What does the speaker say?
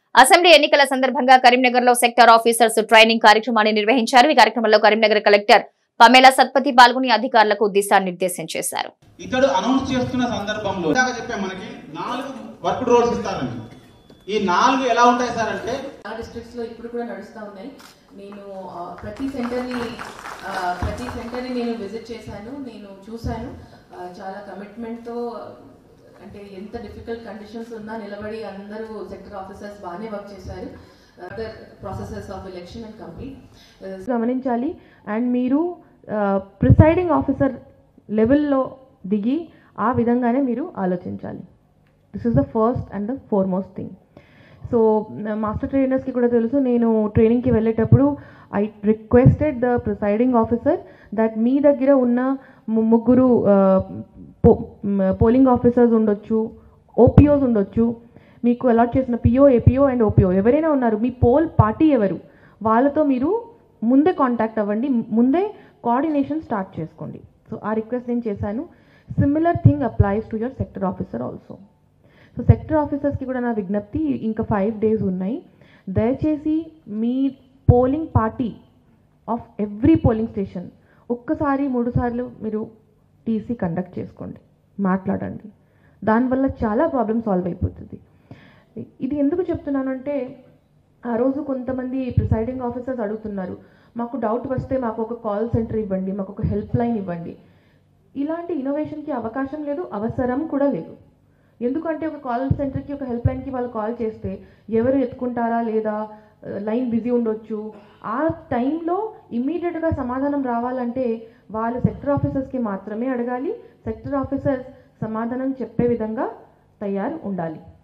assembly ఎన్నికల సందర్భంగా కరీంనగర్ లో సెక్టార్ ఆఫీసర్స్ ట్రైనింగ్ కార్యక్రమాన్ని నిర్వహించారు ఈ కార్యక్రమంలో కరీంనగర్ కలెక్టర్ పమేలా సత్పతి పాల్గొని అధికారులకు దిశానిర్దేశం చేశారు ఇతడు అనౌన్స్ చేస్తున్న సందర్భంలో ఇందాక చెప్పాం మనకి నాలుగు వర్క్ రోల్స్ ఇస్తారని ఈ నాలుగు ఎలా ఉంటాయి సార్ అంటే ఆ డిస్ట్రిక్ట్స్ లో ఇప్పుడు కూడా నడుస్తూ ఉన్నాయి నేను ఆ, ప్రతి సెంటర్ని ఆ, ప్రతి సెంటర్ని నేను విజిట్ చేశాను నేను చూశాను ఆ, చాలా కమిట్మెంట్తో అంటే ఎంత డిఫికల్ట్ కండిషన్స్ ఉన్నా నిలబడి అందరూ సెక్టర్ ఆఫీసర్స్ బాగానే వర్క్ చేశారు other processes of election and complete గమనించాలి అండ్ మీరు ప్రిసైడింగ్ ఆఫీసర్ లెవెల్లో దిగి ఆ విధంగానే మీరు ఆలోచించాలి this is the first and the foremost thing so master ట్రైనర్స్కి కూడా తెలుసు నేను ట్రైనింగ్కి వెళ్ళేటప్పుడు I requested the presiding officer that మీ దగ్గర ఉన్న ము- ముగ్గురు పోలింగ్ ఆఫీసర్స్ ఉండొచ్చు ఓపీఓస్ ఉండొచ్చు మీకు అలాట్ చేసిన పిఓ ఏపీఓ అండ్ ఓపీఓ ఎవరైనా ఉన్నారు మీ పోల్ పార్టీ ఎవరు వాళ్ళతో మీరు ముందే కాంటాక్ట్ అవ్వండి ముందే కోఆర్డినేషన్ స్టార్ట్ చేసుకోండి సో ఆ రిక్వెస్ట్ నేను చేశాను similar thing applies to your sector officer also so sector ఆఫీసర్స్కి కూడా నా విజ్ఞప్తి ఇంకా ఫైవ్ డేస్ ఉన్నాయి దయచేసి మీ polling party of every polling station ఒక్కసారి మూడు సార్లు మీరు టీసీ కండక్ట్ చేసుకోండి మాట్లాడండి దానివల్ల చాలా ప్రాబ్లమ్ సాల్వ్ అయిపోతుంది ఇది ఎందుకు చెప్తున్నానంటే ఆ రోజు కొంతమంది ప్రిసైడింగ్ ఆఫీసర్స్ అడుగుతున్నారు మాకు డౌట్ వస్తే మాకు ఒక కాల్ సెంటర్ ఇవ్వండి మాకు ఒక హెల్ప్ లైన్ ఇవ్వండి ఇలాంటి ఇన్నోవేషన్కి అవకాశం లేదు అవసరం కూడా లేదు ఎందుకంటే ఒక కాల్ సెంటర్కి ఒక హెల్ప్ లైన్కి వాళ్ళు కాల్ చేస్తే ఎవరు ఎత్తుకుంటారా లేదా లైన్ బిజీ ఉండొచ్చు ఆ టైంలో ఇమ్మీడియట్గా సమాధానం రావాలంటే వాళ్ళు సెక్టర్ ఆఫీసర్స్కి మాత్రమే అడగాలి సెక్టర్ ఆఫీసర్స్ సమాధానం చెప్పే విధంగా తయారు ఉండాలి